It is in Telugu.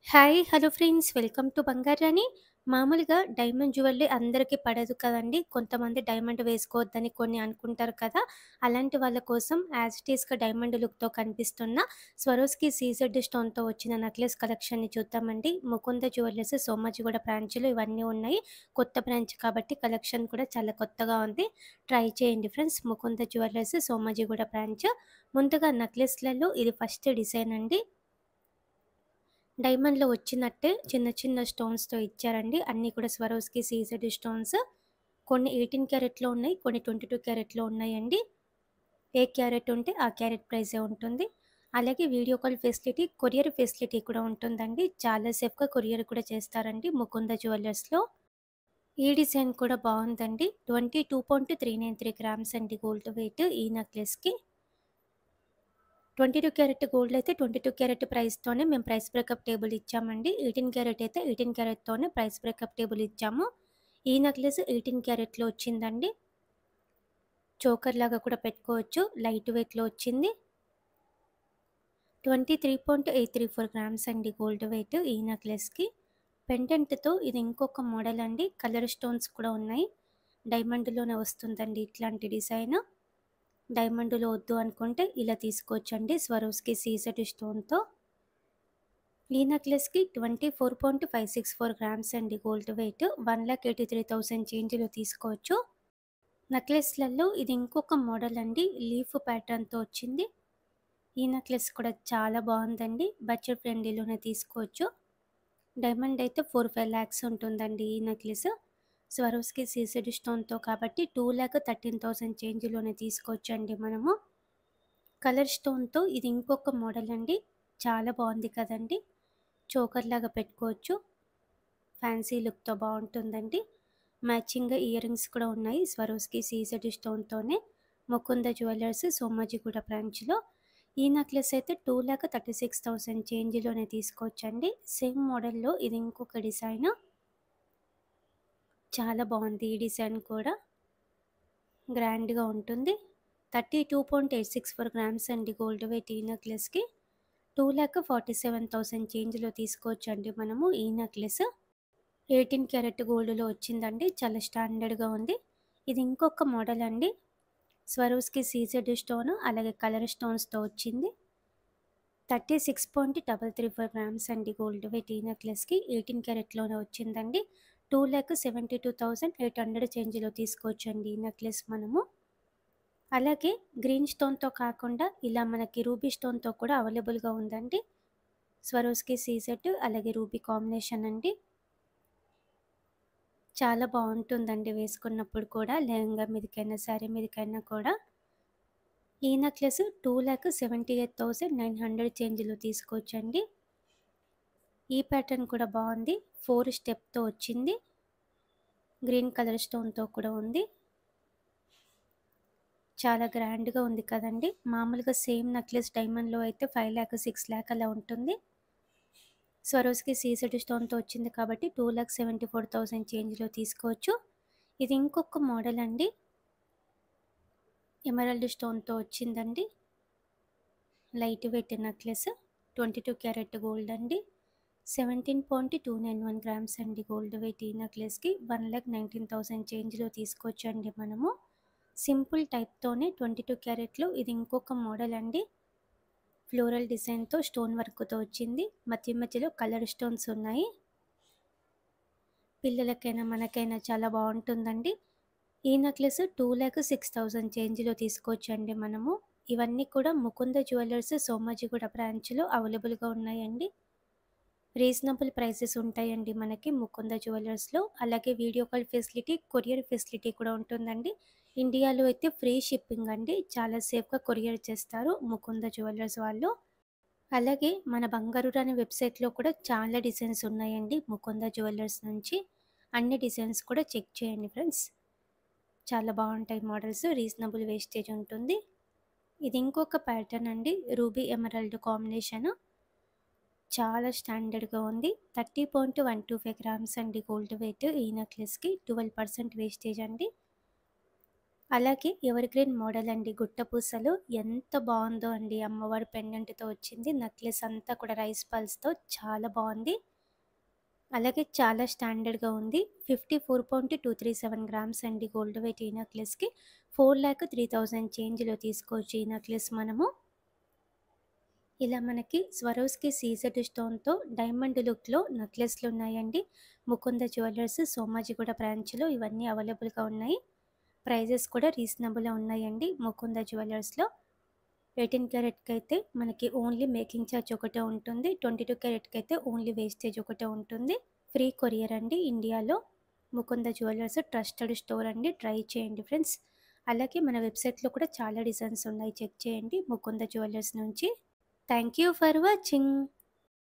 Hi! Hello friends. Welcome to Bangarani. మామూలుగా డైమండ్ జ్యువెల్లరీ అందరికీ పడదు కదండీ! కొంతమంది డైమండ్ వేసుకోవద్దని కొన్ని అనుకుంటారు కదా! అలాంటి వాళ్ళ కోసం యాజ్ ఇట్ ఈస్‌గా డైమండ్ లుక్‌తో కనిపిస్తున్న స్వరోస్‌కి సీజెడ్ స్టోన్‌తో వచ్చిన నెక్లెస్ కలెక్షన్‌ని చూద్దామండి. ముకుంద జ్యువెల్లర్స్ సోమాజిగూడ బ్రాంచ్‌లో ఇవన్నీ ఉన్నాయి. కొత్త బ్రాంచ్ కాబట్టి కలెక్షన్ కూడా చాలా కొత్తగా ఉంది. ట్రై చేయండి friends. Mukunda jewellers Somajiguda branch. ముందుగా నెక్లెస్‌లలో ఇది ఫస్ట్ డిజైన్ అండి. డైమండ్‌లో వచ్చినట్టే చిన్న చిన్న స్టోన్స్‌తో ఇచ్చారండి. అన్నీ కూడా స్వరోస్‌కి సీజెడ్ స్టోన్స్. కొన్ని 18 క్యారెట్‌లో ఉన్నాయి. కొన్ని 22 క్యారెట్‌లో ఉన్నాయండి. ఏ క్యారెట్ ఉంటే ఆ క్యారెట్ ప్రైజే ఉంటుంది. అలాగే video call facility, courier facility కూడా ఉంటుందండి. చాలా సేఫ్‌గా కొరియర్ కూడా చేస్తారండి ముకుంద జ్యువెల్లర్స్‌లో. ఈ డిజైన్ కూడా బావుందండి. 22.393 గ్రామ్స్ అండి గోల్డ్ వెయిట్ ఈ నెక్లెస్‌కి. 22 క్యారెట్ గోల్డ్ అయితే 22 క్యారెట్ ప్రైస్‌తోనే మేము ప్రైస్ బ్రేకప్ టేబుల్ ఇచ్చామండి. 18 క్యారెట్ అయితే 18 క్యారెట్‌తోనే ప్రైస్ బ్రేకప్ టేబుల్ ఇచ్చాము. ఈ నెక్లెస్ 18 క్యారెట్‌లో వచ్చిందండి. చోకర్ లాగా కూడా పెట్టుకోవచ్చు. లైట్ వెయిట్‌లో వచ్చింది. 23.834 గ్రామ్స్ అండి గోల్డ్ వెయిట్ ఈ నెక్లెస్‌కి. పెండెంట్‌తో ఇది ఇంకొక మోడల్ అండి. కలర్ స్టోన్స్ కూడా ఉన్నాయి. డైమండ్‌లోనే వస్తుందండి ఇట్లాంటి డిజైన్. డైమండ్‌లో వద్దు అనుకుంటే ఇలా తీసుకోవచ్చండి స్వరోస్‌కి సీజెడ్ స్టోన్‌తో. ఈ నెక్లెస్‌కి 24.564 గ్రామ్స్ అండి గోల్డ్ వెయిట్. 1,83,000 చేంజ్‌లో తీసుకోవచ్చు. నెక్లెస్‌లలో ఇది ఇంకొక మోడల్ అండి. లీఫ్ ప్యాటర్న్‌తో వచ్చింది. ఈ నెక్లెస్ కూడా చాలా బావుందండి. బడ్జెట్ ఫ్రెండ్లీలోనే తీసుకోవచ్చు. డైమండ్ అయితే 4, 5 లాక్స్ ఉంటుందండి ఈ నెక్లెస్. స్వరోస్‌కి సీజెడ్ స్టోన్‌తో కాబట్టి 2,13,000 చేంజ్‌లోనే తీసుకోవచ్చండి మనము. కలర్ స్టోన్‌తో ఇది ఇంకొక మోడల్ అండి. చాలా బావుంది కదండీ! చోకర్ లాగా పెట్టుకోవచ్చు. ఫ్యాన్సీ లుక్‌తో బావుంటుందండి. మ్యాచింగ్ ఇయర్ రింగ్స్ కూడా ఉన్నాయి. స్వరోస్‌కి సీజెడ్ స్టోన్‌తోనే ముకుంద జ్యువెల్లర్స్ సోమాజిగూడ బ్రాంచ్‌లో. ఈ నెక్లెస్ అయితే 2,36,000 చేంజ్‌లోనే తీసుకోవచ్చండి. సేమ్ మోడల్‌లో ఇది ఇంకొక డిజైన్. చాలా బావుంది ఈ డిజైన్ కూడా. గ్రాండ్‌గా ఉంటుంది. 32.864 గ్రామ్స్ అండి గోల్డ్ వెయిట్ ఈ నెక్లెస్‌కి. 2,47,000 చేంజ్‌లో తీసుకోవచ్చండి మనము ఈ నెక్లెస్. 18 క్యారెట్ గోల్డ్‌లో వచ్చిందండి. చాలా స్టాండర్డ్‌గా ఉంది. ఇది ఇంకొక మోడల్ అండి. స్వరోస్‌కి సీజెడ్ స్టోన్ అలాగే కలర్ స్టోన్స్‌తో వచ్చింది. 36.334 గ్రామ్స్ అండి గోల్డ్ వెయిట్ ఈ నెక్లెస్‌కి. 18 క్యారెట్‌లోనే వచ్చిందండి. 2,72,800 చేంజ్‌లో తీసుకోవచ్చండి ఈ నెక్లెస్ మనము. అలాగే గ్రీన్ స్టోన్‌తో కాకుండా ఇలా మనకి రూబీ స్టోన్‌తో కూడా అవైలబుల్‌గా ఉందండి. స్వరోస్‌కి సీజెడ్ అలాగే రూబీ కాంబినేషన్ అండి. చాలా బావుంటుందండి వేసుకున్నప్పుడు కూడా. లెహంగా మీదకైనా, శారీ మీదకైనా కూడా. ఈ నెక్లెస్ 2,78,900 చేంజ్‌లో తీసుకోవచ్చండి. ఈ ప్యాటర్న్ కూడా బావుంది. 4 స్టెప్‌తో వచ్చింది. గ్రీన్ కలర్ స్టోన్‌తో కూడా ఉంది. చాలా గ్రాండ్‌గా ఉంది కదండీ! మామూలుగా సేమ్ నెక్లెస్ డైమండ్‌లో అయితే 5,00,000, 6,00,000 అలా ఉంటుంది. స్వరోస్‌కి సీజెడ్ స్టోన్‌తో వచ్చింది కాబట్టి 2,74,000 చేంజ్‌లో తీసుకోవచ్చు. ఇది ఇంకొక మోడల్ అండి. ఎమరాల్డ్ స్టోన్‌తో వచ్చిందండి. Light weight necklace. 22 carat gold అండి. 17.291 గ్రామ్స్ అండి గోల్డ్ వెయిట్ ఈ నెక్లెస్‌కి. 1,19,000 చేంజ్‌లో తీసుకోవచ్చండి మనము. సింపుల్ టైప్‌తోనే 22 క్యారెట్‌లో ఇది ఇంకొక మోడల్ అండి. ఫ్లోరల్ డిజైన్‌తో స్టోన్ వర్క్‌తో వచ్చింది. మధ్య మధ్యలో కలర్ స్టోన్స్ ఉన్నాయి. పిల్లలకైనా, మనకైనా చాలా బావుంటుందండి. ఈ నెక్లెస్ 2,06,000 చేంజ్‌లో తీసుకోవచ్చండి మనము. ఇవన్నీ కూడా ముకుంద జ్యువెల్లర్స్ సోమాజిగూడ బ్రాంచ్‌లో అవైలబుల్‌గా ఉన్నాయండి. రీజనబుల్ ప్రైసెస్ ఉంటాయండి మనకి ముకుంద జ్యువెల్లర్స్‌లో. అలాగే video call facility, courier facility కూడా ఉంటుందండి. ఇండియాలో అయితే ఫ్రీ షిప్పింగ్ అండి. చాలా సేఫ్‌గా కొరియర్ చేస్తారు ముకుంద జ్యువెల్లర్స్ వాళ్ళు. అలాగే మన బంగారు రాణి వెబ్‌సైట్‌లో కూడా చాలా డిజైన్స్ ఉన్నాయండి ముకుంద జ్యువెల్లర్స్ నుంచి. అన్ని డిజైన్స్ కూడా చెక్ చేయండి ఫ్రెండ్స్. చాలా బావుంటాయి మోడల్స్. రీజనబుల్ వేస్టేజ్ ఉంటుంది. ఇది ఇంకొక ప్యాటర్న్ అండి. Ruby emerald combination. చాలా స్టాండర్డ్‌గా ఉంది. 30.125 గ్రామ్స్ అండి గోల్డ్ వెయిట్ ఈ నెక్లెస్‌కి. 12% వేస్టేజ్ అండి. అలాగే ఎవర్ గ్రీన్ మోడల్ అండి గుట్ట పూసలు ఎంత బాగుందో అండి అమ్మవారి పెండెంట్తో వచ్చింది నెక్లెస్ అంతా కూడా రైస్ పల్స్తో చాలా బాగుంది అలాగే చాలా స్టాండర్డ్గా ఉంది fifty four point two three seven grams అండి గోల్డ్ వెయిట్ ఈ నెక్లెస్కి ఫోర్ ల్యాక్ త్రీ థౌజండ్ చేంజ్లో తీసుకోవచ్చు ఈ నెక్లెస్ మనము ఇలా మనకి స్వరోస్కి సీజెడ్ స్టోన్తో డైమండ్ లుక్లో నెక్లెస్లు ఉన్నాయండి ముకుంద జ్యువెలర్స్ సోమాజిగూడ బ్రాంచ్లో ఇవన్నీ అవైలబుల్గా ఉన్నాయి ప్రైజెస్ కూడా రీజనబుల్గా ఉన్నాయండి ముకుంద జ్యువెలర్స్లో ఎయిటీన్ క్యారెట్కి అయితే మనకి ఓన్లీ మేకింగ్ ఛార్జ్ ఒకటే ఉంటుంది ట్వంటీ టూ క్యారెట్కి అయితే ఓన్లీ వేస్టేజ్ ఒకటే ఉంటుంది ఫ్రీ కొరియర్ అండి ఇండియాలో ముకుంద జ్యువెలర్స్ ట్రస్టెడ్ స్టోర్ అండి ట్రై చేయండి ఫ్రెండ్స్ అలాగే మన వెబ్సైట్లో కూడా చాలా డిజైన్స్ ఉన్నాయి చెక్ చేయండి ముకుంద జ్యువెలర్స్ నుంచి థ్యాంక్ యూ ఫర్ వాచింగ్